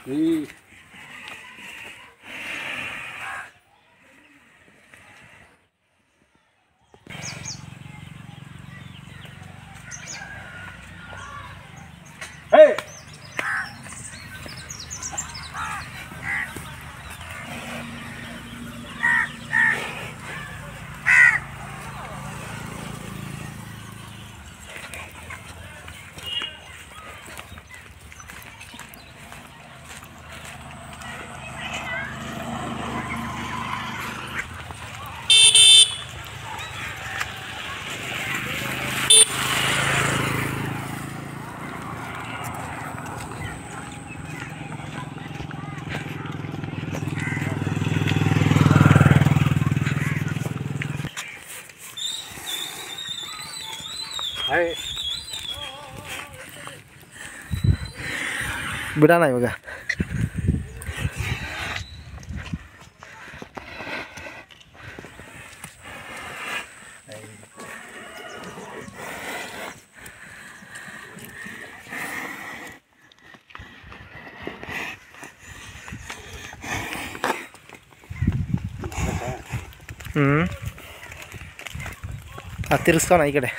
ಈ Hey! Hey! ಬಿಡೋಣ ಇವಾಗ ಹ್ಞೂ ಅದು ತಿರ್ಸ್ಕೋಣ ಈ ಕಡೆ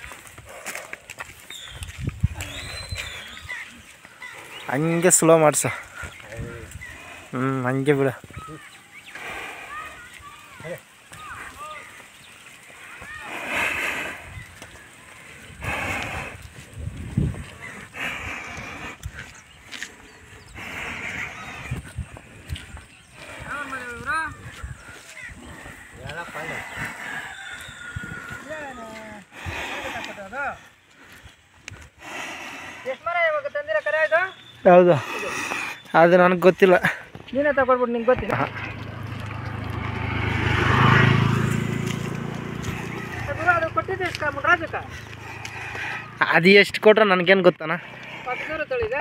ಹಂಗೆ ಸ್ಲೋ ಮಾಡಿಸು ಹ್ಞೂ ಹಂಗೆ ಬಿಡು ಎಷ್ಟು ಮರ ಇವಾಗ ತಂದಿರ ಕರೆ ಇದು ಹೌದು ಅದು ನನಗೆ ಗೊತ್ತಿಲ್ಲ ನೀನೇ ತಗೊಳ್ಬಿಟ್ಟು ನಿಂಗೆ ಗೊತ್ತಿಲ್ಲ ಗುರು ಅದು ಕೊಟ್ಟಿದ್ದೆ ಎಷ್ಟು ಮುನ್ರಾಜಕ್ಕ ಅದು ಎಷ್ಟು ಕೊಟ್ರೆ ನನಗೇನು ಗೊತ್ತಾನ ಹದಿನೂರು ತೊಳಿದೆ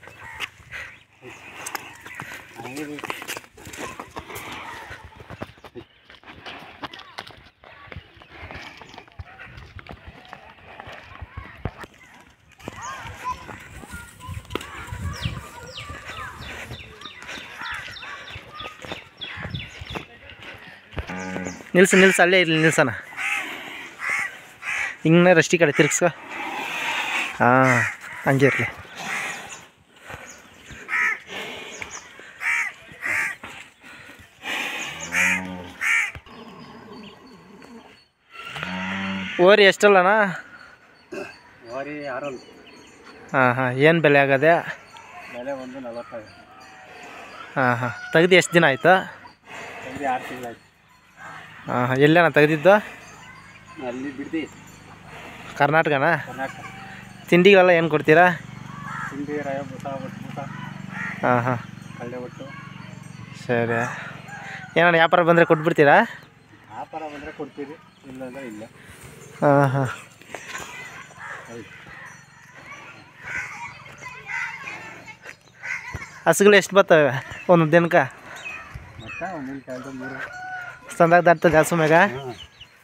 ನಿಲ್ಸು ನಿಲ್ಸು ಅಲ್ಲೇ ಇರಲಿ ನಿಲ್ಸಣ ಹಿಂಗೆ ರಷ್ಟಿ ಕಡೆ ತಿರ್ಗ್ಸ್ಕೊ ಹಾಂ ಹಂಗೆ ಇರಲಿ ಓರಿ ಎಷ್ಟಲ್ಲಣ್ಣ ವಾರಿ ಆರಲ್ಲು ಹಾಂ ಹಾಂ ಏನು ಬೆಲೆ ಆಗದೆ ಬೆಲೆ ಒಂದು ನಲವತ್ತೈದು ಹಾಂ ಹಾಂ ತೆಗ್ದು ಎಷ್ಟು ದಿನ ಆಯ್ತು ತಂದು ಆರು ತಿಂಗಳಾಯ್ತು ಹಾಂ ಹಾಂ ಎಲ್ಲಣ್ಣ ತೆಗ್ದಿದ್ದು ಅಲ್ಲಿ ಬಿಡ್ದಿ ಕರ್ನಾಟಕನ ಕರ್ನಾಟಕ ತಿಂಡಿಗಳೆಲ್ಲ ಏನು ಕೊಡ್ತೀರಾ ತಿಂಡಿ ರವೆ ಬೂಸ ಒಟ್ಟು ಬೂಸ ಹಾಂ ಹಾಂ ಕಳ್ಳೆ ಒಟ್ಟು ಸರಿ ಏನಣ್ಣ ವ್ಯಾಪಾರ ಬಂದರೆ ಕೊಟ್ಬಿಡ್ತೀರಾ ವ್ಯಾಪಾರ ಬಂದರೆ ಕೊಡ್ತೀವಿ ಇಲ್ಲಾಂದ್ರೆ ಇಲ್ಲ ಹಾಂ ಹಾಂ ಹಸುಗಳು ಎಷ್ಟು ಬರ್ತವೆ ಒಂದು ದಿನಕ್ಕೆ ಮತ್ತು ಒಂದಿನ ಕಾಲದ ಮೂರು ಸಂದಾಗ ದಾಟ್ತದೆ ಹಸು ಮ್ಯಾಗ ಹಾಂ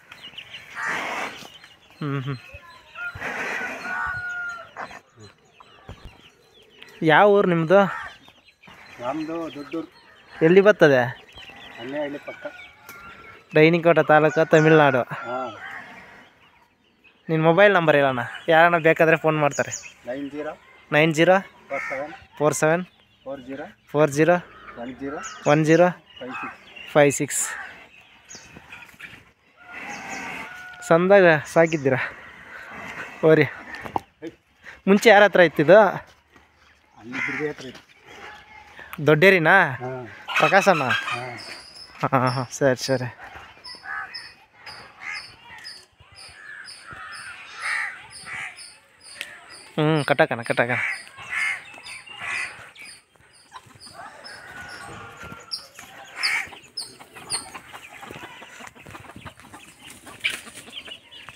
ಹ್ಞೂ ಹ್ಞೂ ಯಾವ ಊರು ನಿಮ್ಮದು ನಮ್ಮದು ದೊಡ್ಡೂರು ಎಲ್ಲಿ ಬರ್ತದೆ ಅಲ್ಲೇ ಹಳ್ಳಿ ಪಕ್ಕ ಡೈನಿಕೋಟ ತಾಲೂಕು ತಮಿಳ್ನಾಡು ಹಾಂ ನಿನ್ನ ಮೊಬೈಲ್ ನಂಬರ್ ಹೇಳೋಣ ಯಾರನ್ನ ಬೇಕಾದರೆ ಫೋನ್ ಮಾಡ್ತಾರೆ nine zero nine zero four seven four seven four zero four zero one zero one zero five six five six ಸಂದಾಗ ಸಾಕಿದ್ದೀರಾ ಓರಿ ಮುಂಚೆ ಯಾರ ಹತ್ರ ಇತ್ತಿದ್ದು ಅಲ್ಲಿ ಬಿಡದೆ ಹತ್ರ ಇತ್ತು ದೊಡ್ಡೇರಿನಾ ಹಾಂ ಪ್ರಕಾಶಣ್ಣ ಹಾಂ ಹಾಂ ಹಾಂ ಸರಿ ಸರಿ ಹ್ಞೂ ಕಟ್ಟಕಣ ಕಟ್ಟಕಣ